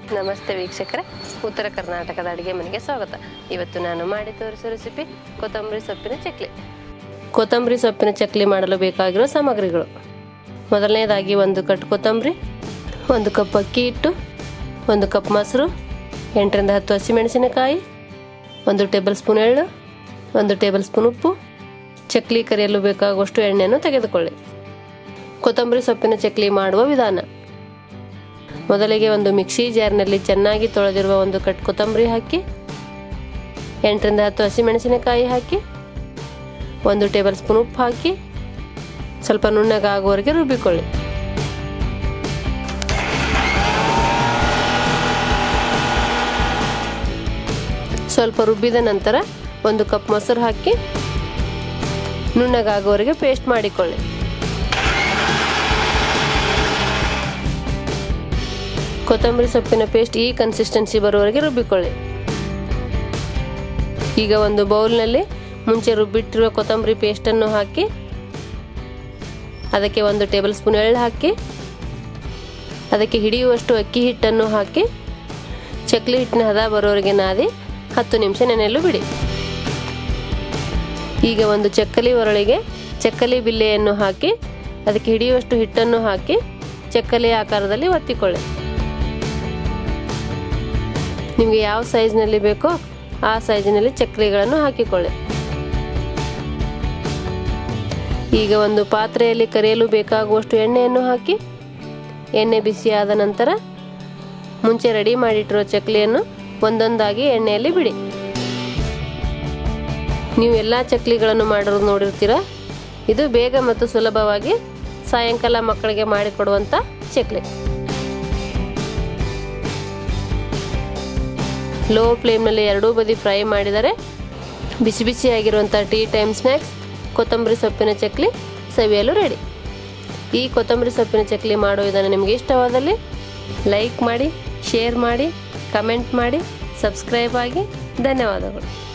ನಮಸ್ತೆ ವೀಕ್ಷಕರೇ ಉತ್ತರ ಕರ್ನಾಟಕದ ಅಡುಗೆ ಮನೆಗೆ ಸ್ವಾಗತ ಇವತ್ತು ನಾನು ಮಾಡಿ ತೋರಿಸೋ ರೆಸಿಪಿ ಕೊತ್ತಂಬರಿ ಸೊಪ್ಪಿನ ಚಕ್ಲಿ ಕೊತ್ತಂಬರಿ ಸೊಪ್ಪಿನ ಚಕ್ಲಿ ಮಾಡಲು ಬೇಕಾಗಿರೋ ಸಾಮಗ್ರಿಗಳು ಮೊದಲನೇದಾಗಿ ಒಂದು ಕಟ್ ಕೊತ್ತಂಬರಿ ಒಂದು ಕಪ್ ಅಕ್ಕಿ ಹಿಟ್ಟು ಒಂದು ಕಪ್ ಮೊಸರು ಎಂಟರಿಂದ ಹತ್ತು ಹಸಿಮೆಣಸಿನಕಾಯಿ ಒಂದು ಟೇಬಲ್ ಸ್ಪೂನ್ ಎಳ್ಳು ಒಂದು ಟೇಬಲ್ ಸ್ಪೂನ್ ಉಪ್ಪು ಚಕ್ಲಿ ಕರಿಯಲು ಬೇಕಾಗುವಷ್ಟು ಎಣ್ಣೆಯನ್ನು ತೆಗೆದುಕೊಳ್ಳಿ ಕೊತ್ತಂಬರಿ ಸೊಪ್ಪಿನ ಚಕ್ಲಿ ಮಾಡುವ ವಿಧಾನ ಮೊದಲಿಗೆ ಒಂದು ಮಿಕ್ಸಿ ಜಾರ್ನಲ್ಲಿ ಚೆನ್ನಾಗಿ ತೊಳೆದಿರುವ ಒಂದು ಕಟ್ ಕೊತ್ತಂಬರಿ ಹಾಕಿ ಎಂಟರಿಂದ ಹತ್ತು ಹಸಿಮೆಣಸಿನಕಾಯಿ ಹಾಕಿ ಒಂದು ಟೇಬಲ್ ಸ್ಪೂನ್ ಉಪ್ಪು ಹಾಕಿ ಸ್ವಲ್ಪ ನುಣ್ಣಗಾಗುವವರೆಗೆ ರುಬ್ಬಿಕೊಳ್ಳಿ ಸ್ವಲ್ಪ ರುಬ್ಬಿದ ನಂತರ ಒಂದು ಕಪ್ ಮೊಸರು ಹಾಕಿ ನುಣ್ಣಗಾಗುವವರೆಗೆ ಪೇಸ್ಟ್ ಮಾಡಿಕೊಳ್ಳಿ ಕೊತ್ತಂಬರಿ ಸೊಪ್ಪಿನ ಪೇಸ್ಟ್ ಈ ಕನ್ಸಿಸ್ಟೆನ್ಸಿ ಬರುವವರೆಗೆ ರುಬ್ಬಿಕೊಳ್ಳಿ ಈಗ ಒಂದು ಬೌಲ್ನಲ್ಲಿ ಮುಂಚೆ ರುಬ್ಬಿಟ್ಟಿರುವ ಕೊತ್ತಂಬರಿ ಪೇಸ್ಟನ್ನು ಹಾಕಿ ಅದಕ್ಕೆ ಒಂದು ಟೇಬಲ್ ಸ್ಪೂನ್ ಎಳ್ಳು ಹಾಕಿ ಅದಕ್ಕೆ ಹಿಡಿಯುವಷ್ಟು ಅಕ್ಕಿ ಹಿಟ್ಟನ್ನು ಹಾಕಿ ಚಕ್ಲಿ ಹಿಟ್ಟಿನ ಹದ ಬರೋವರೆಗೆ ನಾದಿ ಹತ್ತು ನಿಮಿಷ ನೆನೆಯಲು ಬಿಡಿ ಈಗ ಒಂದು ಚಕ್ಕಲಿ ಒರಳಿಗೆ ಚಕ್ಕಲಿ ಬಿಲ್ಲೆಯನ್ನು ಹಾಕಿ ಅದಕ್ಕೆ ಹಿಡಿಯುವಷ್ಟು ಹಿಟ್ಟನ್ನು ಹಾಕಿ ಚಕ್ಕಲಿ ಆಕಾರದಲ್ಲಿ ಒತ್ತಿಕೊಳ್ಳಿ ನಿಮಗೆ ಯಾವ ಸೈಜ್ನಲ್ಲಿ ಬೇಕೋ ಆ ಸೈಜಿನಲ್ಲಿ ಚಕ್ಲಿಗಳನ್ನು ಹಾಕಿಕೊಳ್ಳಿ ಈಗ ಒಂದು ಪಾತ್ರೆಯಲ್ಲಿ ಕರಿಯಲು ಬೇಕಾಗುವಷ್ಟು ಎಣ್ಣೆಯನ್ನು ಹಾಕಿ ಎಣ್ಣೆ ಬಿಸಿಯಾದ ನಂತರ ಮುಂಚೆ ರೆಡಿ ಮಾಡಿಟ್ಟಿರೋ ಚಕ್ಲಿಯನ್ನು ಒಂದೊಂದಾಗಿ ಎಣ್ಣೆಯಲ್ಲಿ ಬಿಡಿ ನೀವು ಎಲ್ಲ ಚಕ್ಲಿಗಳನ್ನು ಮಾಡಿರೋದು ನೋಡಿರ್ತೀರ ಇದು ಬೇಗ ಮತ್ತು ಸುಲಭವಾಗಿ ಸಾಯಂಕಾಲ ಮಕ್ಕಳಿಗೆ ಮಾಡಿಕೊಡುವಂಥ ಚಕ್ಲಿ ಲೋ ಫ್ಲೇಮ್ನಲ್ಲಿ ಎರಡೂ ಬದಿ ಫ್ರೈ ಮಾಡಿದರೆ ಬಿಸಿ ಬಿಸಿಯಾಗಿರುವಂಥ ಟೀ ಟೈಮ್ ಸ್ನ್ಯಾಕ್ಸ್ ಕೊತ್ತಂಬರಿ ಸೊಪ್ಪಿನ ಚಕ್ಲಿ ಸವಿಯಲು ರೆಡಿ ಈ ಕೊತ್ತಂಬರಿ ಸೊಪ್ಪಿನ ಚಕ್ಲಿ ಮಾಡೋ ವಿಧಾನ ನಿಮಗೆ ಇಷ್ಟವಾದಲ್ಲಿ ಲೈಕ್ ಮಾಡಿ ಶೇರ್ ಮಾಡಿ ಕಮೆಂಟ್ ಮಾಡಿ ಸಬ್ಸ್ಕ್ರೈಬ್ ಆಗಿ ಧನ್ಯವಾದಗಳು